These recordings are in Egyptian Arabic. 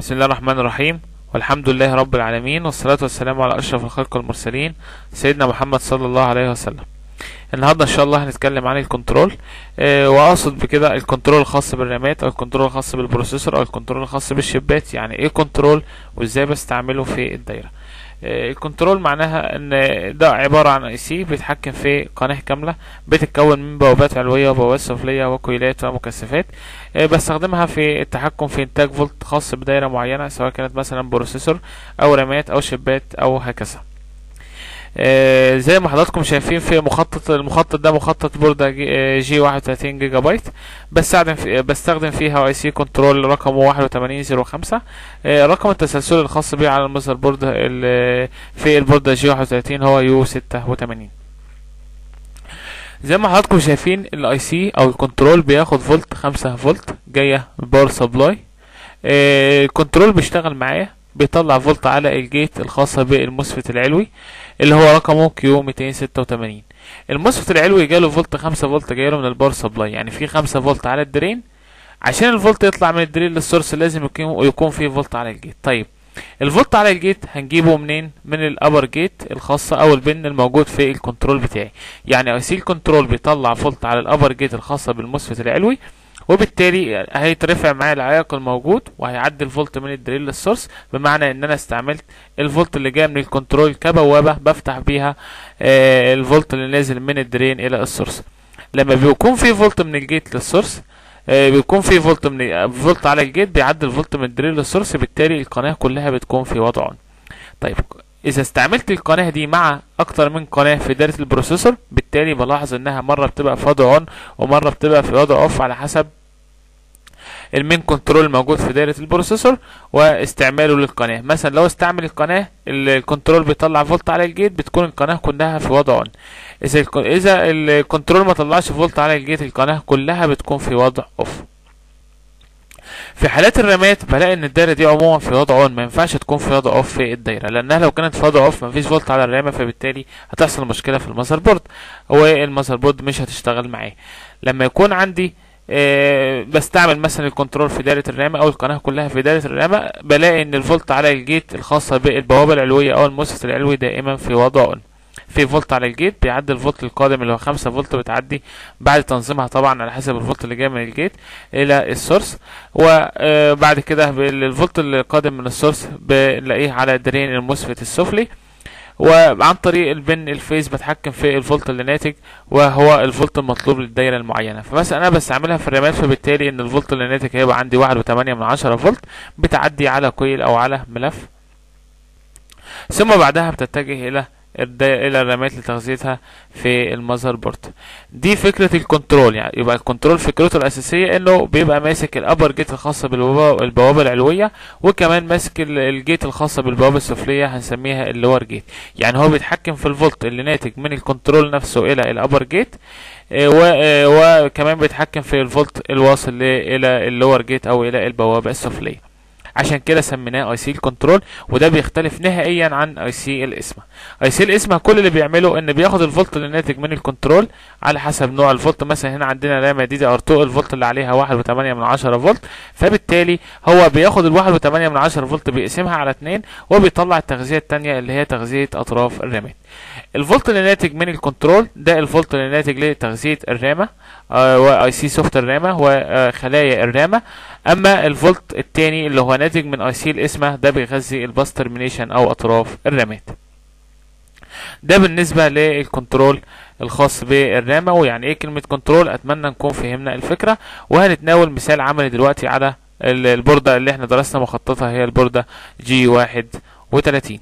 بسم الله الرحمن الرحيم والحمد لله رب العالمين والصلاة والسلام على أشرف الخلق المرسلين سيدنا محمد صلى الله عليه وسلم النهارده ان شاء الله هنتكلم عن الكنترول آه واقصد بكده الكنترول الخاص بالرامات او الكنترول الخاص بالبروسيسور او الكنترول الخاص بالشبات يعني ايه كنترول وازاي بستعمله في الدايره آه الكنترول معناها ان ده عباره عن اي سي بيتحكم في قناه كامله بتتكون من بوابات علويه وبوابات سفليه وكويلات ومكثفات آه بستخدمها في التحكم في انتاج فولت خاص بدايره معينه سواء كانت مثلا بروسيسور او رامات او شبات او هكذا آه زي ما حضراتكم شايفين في مخطط المخطط ده مخطط بوردة جي, جي 31 جيجا بايت بستخدم في بستخدم فيها اي سي كنترول رقمه 8105 آه رقم التسلسل الخاص بيه على المذر بورد في البوردة جي 31 هو يو 86 زي ما حضراتكم شايفين الاي سي او الكنترول بياخد فولت 5 فولت جايه باور سبلاي آه الكنترول بيشتغل معايا بيطلع فولت على الجيت الخاصة بالمسفت العلوي اللي هو رقمه كيو 286 المسفت العلوي جاله فولت 5 فولت جايله من الباور سبلاي يعني في 5 فولت على الدرين عشان الفولت يطلع من الدرين للسورس لازم يكون يكون في فولت على الجيت طيب الفولت على الجيت هنجيبه منين من الابر جيت الخاصه او البن الموجود في الكنترول بتاعي يعني اي سي الكنترول بيطلع فولت على الابر جيت الخاصه بالمسفت العلوي وبالتالي هيترفع معايا العائق الموجود وهيعدي الفولت من الدريل للسورس بمعنى ان انا استعملت الفولت اللي جاي من الكنترول كبوابه بفتح بيها آه الفولت اللي نازل من الدرين الى السورس لما بيكون في فولت من الجيت للسورس آه بيكون في فولت من فولت على الجيت بيعدي الفولت من الدريل للسورس بالتالي القناه كلها بتكون في وضع اون طيب اذا استعملت القناه دي مع اكتر من قناه في دايره البروسيسور بالتالي بلاحظ انها مره بتبقى في وضع اون ومره بتبقى في وضع اوف على حسب المين كنترول الموجود في دايره البروسيسور واستعماله للقناه مثلا لو استعمل القناه الكنترول بيطلع فولت على الجيت بتكون القناه كلها في وضع اون اذا اذا الكنترول ما طلعش فولت على الجيت القناه كلها بتكون في وضع اوف في حالات الرامات بلاقي ان الدايره دي عموما في وضع اون ما ينفعش تكون في وضع اوف في الدايره لانها لو كانت في وضع اوف مفيش فولت على الرامه فبالتالي هتحصل مشكله في المذر بورد والمذر بورد مش هتشتغل معاه لما يكون عندي أه بستعمل مثلا الكنترول في دايره الرامه او القناه كلها في دايره الرامه بلاقي ان الفولت على الجيت الخاصه بالبوابه العلويه او المسفت العلوي دائما في وضع اون في فولت على الجيت بيعدي الفولت القادم اللي هو 5 فولت بتعدي بعد تنظيمها طبعا على حسب الفولت اللي جاي من الجيت الى السورس وبعد كده الفولت القادم من السورس بنلاقيه على درين المسفت السفلي وعن طريق البن الفيز بتحكم في الفولت اللي ناتج وهو الفولت المطلوب للدايره المعينه فمثلا انا بستعملها في الرامات فبالتالي ان الفولت اللي ناتج هيبقى عندي واحد وتمانية من عشرة فولت بتعدي على كويل او على ملف ثم بعدها بتتجه الى الى الرامات لتغذيتها في المذر بورد دي فكرة الكنترول يعني يبقى الكنترول فكرته الأساسية إنه بيبقى ماسك الأبر جيت الخاصة بالبوابة العلوية وكمان ماسك الجيت الخاصة بالبوابة السفلية هنسميها اللور جيت يعني هو بيتحكم في الفولت اللي ناتج من الكنترول نفسه إلى الأبر جيت وكمان بيتحكم في الفولت الواصل إلى اللور جيت أو إلى البوابة السفلية عشان كده سميناه اي سي الكنترول وده بيختلف نهائيا عن اي سي الاسمه اي سي الاسمه كل اللي بيعمله ان بياخد الفولت اللي ناتج من الكنترول على حسب نوع الفولت مثلا هنا عندنا رامه دي دي ار 2 الفولت اللي عليها واحد وتمانية من عشرة فولت فبالتالي هو بياخد الواحد وتمانية من عشرة فولت بيقسمها على اتنين وبيطلع التغذيه التانية اللي هي تغذيه اطراف الرامات الفولت اللي ناتج من الكنترول ده الفولت اللي ناتج لتغذيه الرامه آه واي سي سوفت الرامه وخلايا الرامه اما الفولت التاني اللي هو ناتج من اي سي الاسمه ده بيغذي الباس ترمينيشن او اطراف الرامات ده بالنسبه للكنترول الخاص بالرامه ويعني ايه كلمه كنترول اتمنى نكون فهمنا الفكره وهنتناول مثال عملي دلوقتي على البورده اللي احنا درسنا مخططها هي البورده جي واحد وتلاتين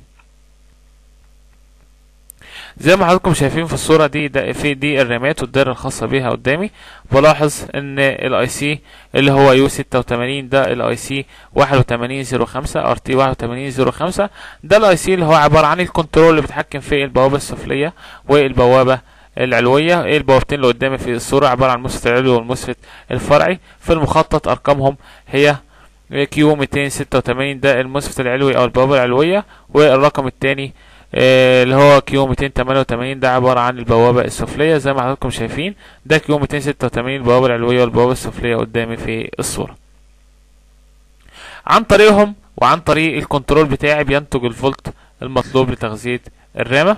زي ما حضراتكم شايفين في الصوره دي ده في دي الرامات والدائره الخاصه بيها قدامي بلاحظ ان الاي سي اللي هو يو 86 ده الاي سي 8105 ار تي 8105 ده الاي سي اللي هو عباره عن الكنترول اللي بيتحكم في البوابه السفليه والبوابه العلويه ايه البوابتين اللي قدامي في الصوره عباره عن المسفت العلوي والمسفت الفرعي في المخطط ارقامهم هي كيو 286 ده المسفت العلوي او البوابه العلويه والرقم الثاني اللي هو كيو 288 ده عبارة عن البوابة السفلية زي ما حضراتكم شايفين ده كيو 286 البوابة العلوية والبوابة السفلية قدامي في الصورة عن طريقهم وعن طريق الكنترول بتاعي بينتج الفولت المطلوب لتغذية الرامة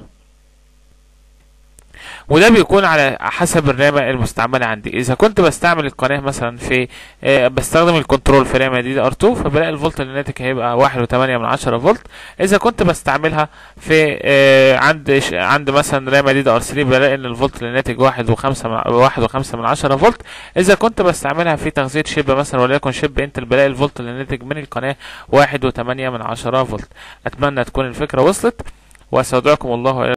وده بيكون على حسب الرامة المستعملة عندي اذا كنت بستعمل القناة مثلا في آه بستخدم الكنترول في رامة دي ار 2 فبلاقي الفولت اللي ناتج هيبقى واحد وتمانية من عشرة فولت اذا كنت بستعملها في آه عند ش- عند مثلا رامة دي ار 3 بلاقي ان الفولت اللي ناتج واحد وخمسة من واحد وخمسة من عشرة فولت اذا كنت بستعملها في تغذية شيب مثلا وليكن شيب انتل بلاقي الفولت اللي ناتج من القناة واحد وتمانية من عشرة فولت اتمنى تكون الفكرة وصلت واستودعكم الله